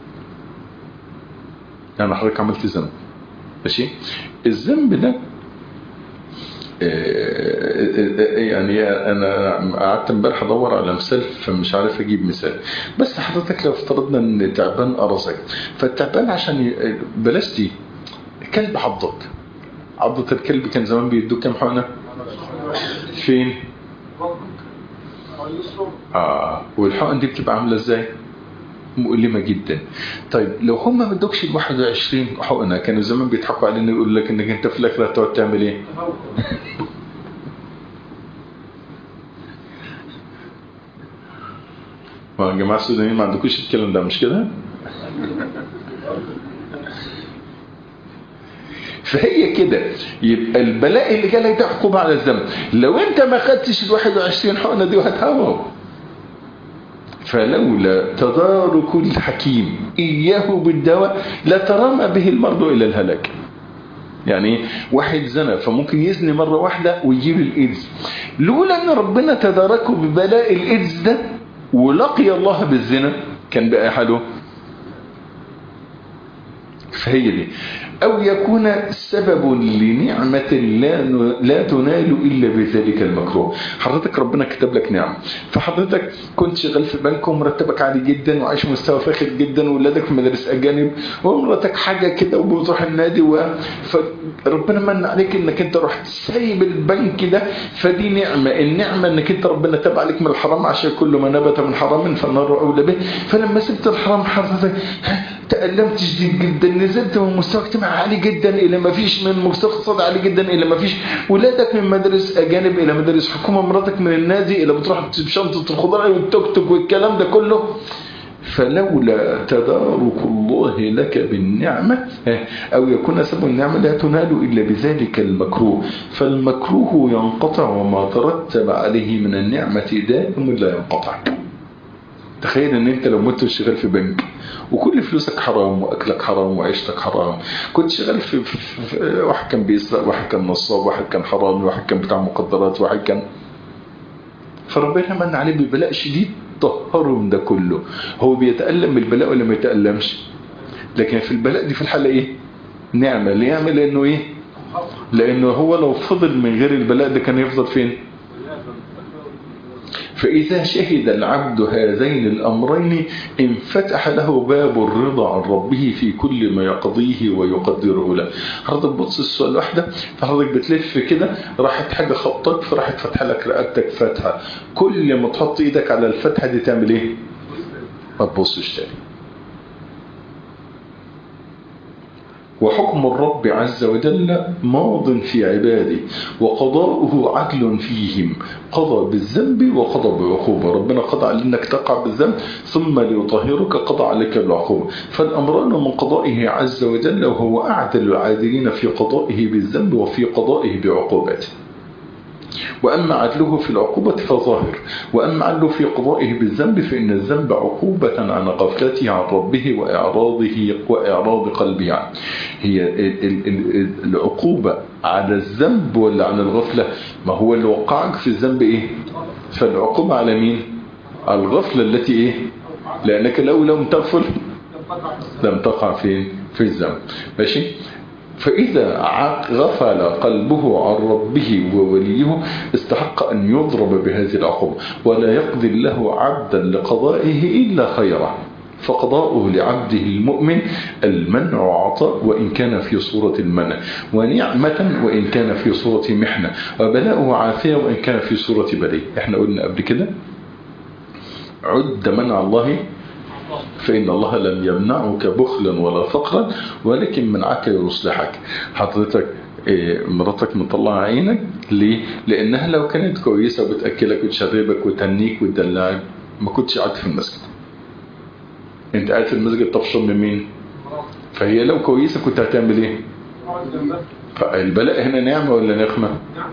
Speaker 1: يعني حضرتك عملت ذنب ماشي الذنب ده يعني انا قعدت امبارح ادور على مثال فمش عارف اجيب مثال بس حضرتك لو افترضنا ان تعبان قرصك فالتعبان عشان بلاش دي كلب عضك عضة الكلب كان زمان بيدوك كام حقنه فين اه والحقن دي بتبقى عامله ازاي مؤلمة جدا طيب لو هم ما ادوكش ال 21 حقنة كانوا زمان بيضحكوا علينا يقول لك انك انت في الاخر هتقعد تعمل ايه ما يا جماعة السودانيين ما عندكوش الكلام ده مش كده فهي كده يبقى البلاء اللي جالك ده عقوبة على الذنب لو انت ما خدتش ال 21 حقنة دي وهتهوى فلولا تدارك الحكيم إياه بالدواء لترمى به المرض إلى الهلاك يعني واحد زنى فممكن يزني مرة واحدة ويجيب الإيدز لولا أن ربنا تداركه ببلاء الإيدز ده ولقي الله بالزنا كان بقى حاله فهي دي أو يكون سبب لنعمة لا لا تنال إلا بذلك المكروه حضرتك ربنا كتب لك نعم فحضرتك كنت شغال في بنك ومرتبك عالي جدا وعايش مستوى فاخر جدا وولادك في مدارس أجانب ومراتك حاجة كده وبتروح النادي و... فربنا من عليك انك انت رحت سايب البنك ده فدي نعمة النعمة انك انت ربنا تاب عليك من الحرام عشان كل ما نبت من حرام فالنار أولى به فلما سبت الحرام حضرتك تألمت شديد جدا نزلت من مستوى اجتماعي عالي جدا الى ما فيش من مستوى اقتصادي عالي جدا الى ما فيش ولادك من مدارس اجانب الى مدارس حكومه مراتك من النادي الى بتروح بشنطه الخضار والتوك توك والكلام ده كله فلولا تدارك الله لك بالنعمة أو يكون سبب النعمة لا تنال إلا بذلك المكروه فالمكروه ينقطع وما ترتب عليه من النعمة دائم لا ينقطع تخيل ان انت لو مت شغال في بنك وكل فلوسك حرام واكلك حرام وعيشتك حرام كنت شغال في, في, في واحد كان بيسرق واحد كان نصاب واحد كان حرامي واحد كان بتاع مخدرات واحد كان فربنا من عليه ببلاء شديد طهره من ده كله هو بيتألم من البلاء ولا ما يتألمش لكن في البلاء دي في الحالة ايه نعمة ليه يعمل لانه ايه لانه هو لو فضل من غير البلاء ده كان يفضل فين فإذا شهد العبد هذين الأمرين انفتح له باب الرضا عن ربه في كل ما يقضيه ويقدره له حضرتك بص السؤال واحدة فحضرتك بتلف كده راحت حاجة خبطك فراحت فتح لك رقبتك فتحة كل ما تحط ايدك على الفتحة دي تعمل ايه ما تبصش تاني وحكم الرب عز وجل ماض في عباده وقضاؤه عدل فيهم قضى بالذنب وقضى بالعقوبة ربنا قضى على انك تقع بالذنب ثم ليطهرك قضى عليك بالعقوبة فالأمران من قضائه عز وجل وهو أعدل العادلين في قضائه بالذنب وفي قضائه بعقوبته وأما عدله في العقوبة فظاهر وأما عدله في قضائه بالذنب فإن الذنب عقوبة عن غفلته عن ربه وإعراضه وإعراض قلبه عنه هي ال- ال- ال- العقوبة على الذنب ولا على الغفلة ما هو اللي وقعك في الذنب إيه فالعقوبة على مين على الغفلة التي إيه لأنك لو لم تغفل لم تقع فين في الذنب ماشي فإذا عق- غفل قلبه عن ربه ووليه استحق أن يضرب بهذه العقوبة ولا يقضي الله عبدا لقضائه إلا خيرا فقضاؤه لعبده المؤمن المنع عطاء وإن كان في صورة المنع ونعمة وإن كان في صورة محنة وبلاؤه عافية وإن كان في صورة بلي احنا قلنا قبل كده عد منع الله فإن الله لم يمنعك بخلا ولا فقرا ولكن منعك ليصلحك حضرتك إيه، مراتك مطلعة عينك ليه؟ لأنها لو كانت كويسة وبتأكلك وتشربك وتهنيك وتدلعك ما كنتش قاعد في المسجد انت قاعد في المسجد تفشل من مين؟ فهي لو كويسة كنت هتعمل ايه؟ فالبلاء هنا نعمة ولا نقمة؟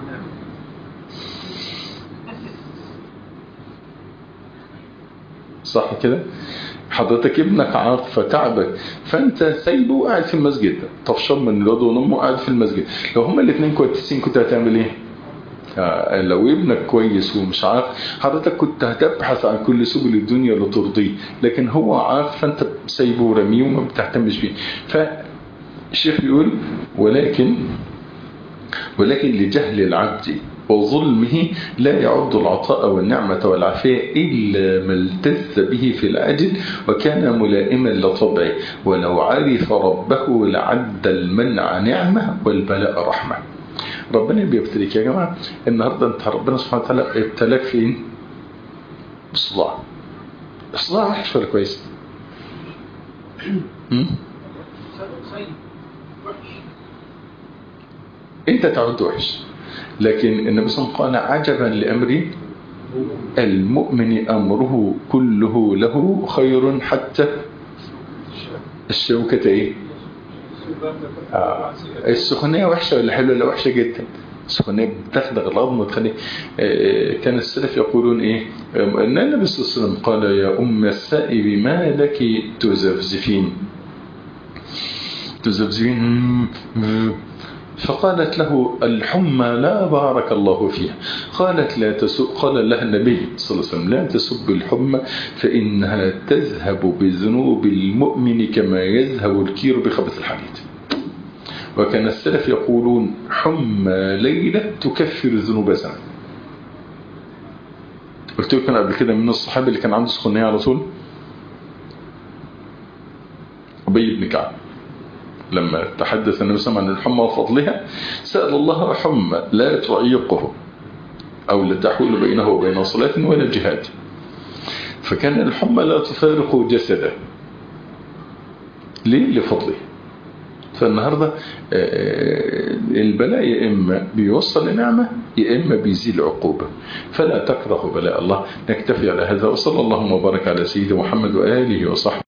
Speaker 1: صح كده حضرتك ابنك عاق فتعبك فانت سايبه وقاعد في المسجد طفشان من الواد وامه قاعد في المسجد لو هما الاثنين كويسين كنت هتعمل ايه آه، لو ابنك كويس ومش عاق حضرتك كنت هتبحث عن كل سبل الدنيا لترضيه لكن هو عاق فانت سايبه ورميه وما بتهتمش بيه فالشيخ بيقول ولكن ولكن لجهل العبد وظلمه لا يعد العطاء والنعمة والعافية إلا ما التز به في العجل وكان ملائما لطبعه ولو عرف ربه لعد المنع نعمة والبلاء رحمة ربنا بيبتليك يا جماعة النهاردة انت ربنا سبحانه وتعالى ابتلاك فين بصداع الصداع وحش ولا كويس م? انت تعد وحش لكن النبي صلى الله عليه وسلم قال عجبا لأمر المؤمن أمره كله له خير حتى الشوكة ايه آه. السخونية وحشة ولا حلوة ولا وحشة جدا السخونية بتخدغ العظم وتخلي آه، كان السلف يقولون ايه آه، ان النبي صلى الله عليه وسلم قال يا أم السائب ما لك تزفزفين تزفزفين فقالت له الحمى لا بارك الله فيها قالت لا تسب قال لها النبي صلى الله عليه وسلم لا تسب الحمى فإنها تذهب بذنوب المؤمن كما يذهب الكير بخبث الحديد وكان السلف يقولون حمى ليلة تكفر ذنوب سنة قلت لكم قبل كده من الصحابة اللي كان عنده سخونية على طول أبي بن كعب لما تحدث النبي صلى الله عليه وسلم عن الحمى وفضلها سأل الله حمى لا تعيقه أو لا تحول بينه وبين صلاة ولا جهاد فكان الحمى لا تفارق جسده ليه لفضله فالنهاردة البلاء يا إما بيوصل لنعمة يا إما بيزيل عقوبة فلا تكره بلاء الله نكتفي على هذا وصلى اللهم وبارك على سيدنا محمد وآله وصحبه